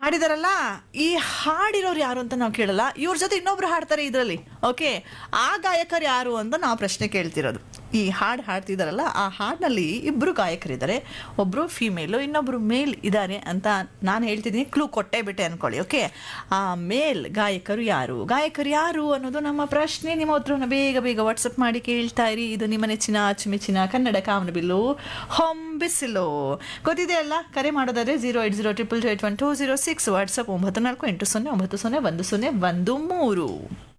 ಹಾಡಿದಾರಲ್ಲ ಈ ಹಾಡಿರೋರು ಯಾರು ಅಂತ ನಾವು ಕೇಳಲ್ಲ ಇವ್ರ ಜೊತೆ ಇನ್ನೊಬ್ರು ಹಾಡ್ತಾರೆ ಇದರಲ್ಲಿ ಓಕೆ ಆ ಗಾಯಕರು ಯಾರು ಅಂತ ನಾವು ಪ್ರಶ್ನೆ ಕೇಳ್ತಿರೋದು ಈ ಹಾಡು ಹಾಡ್ತಿದಾರಲ್ಲ ಆ ಹಾಡಿನಲ್ಲಿ ಇಬ್ರು ಗಾಯಕರಿದ್ದಾರೆ ಒಬ್ರು ಫಿಮೇಲು ಇನ್ನೊಬ್ರು ಮೇಲ್ ಇದ್ದಾರೆ ಅಂತ ನಾನು ಹೇಳ್ತಿದ್ದೀನಿ ಕ್ಲೂ ಕೊಟ್ಟೇ ಬಿಟ್ಟೆ ಅನ್ಕೊಳ್ಳಿ ಓಕೆ ಆ ಮೇಲ್ ಗಾಯಕರು ಯಾರು ಗಾಯಕರು ಯಾರು ಅನ್ನೋದು ನಮ್ಮ ಪ್ರಶ್ನೆ ನಿಮ್ಮ ಉತ್ತರವನ್ನು ಬೇಗ ಬೇಗ ವಾಟ್ಸಪ್ ಮಾಡಿ ಕೇಳ್ತಾ ಇರಿ ಇದು ನಿಮ್ಮ ನೆಚ್ಚಿನ ಅಚ್ಚುಮೆಚ್ಚಿನ ಕನ್ನಡ ಕಾಮನಬಿಲ್ಲು ಹೊಂಬಿಸಿಲು ಗೊತ್ತಿದೆ ಅಲ್ಲ ಕರೆ ಮಾಡೋದಾದ್ರೆ zero eight zero triple two eight one two zero six WhatsApp ಒಂಬತ್ತು ನಾಲ್ಕು ಎಂಟು ಸೊನ್ನೆ ಒಂಬತ್ತು ಸೊನ್ನೆ ಒಂದು ಸೊನ್ನೆ ಒಂದು ಮೂರು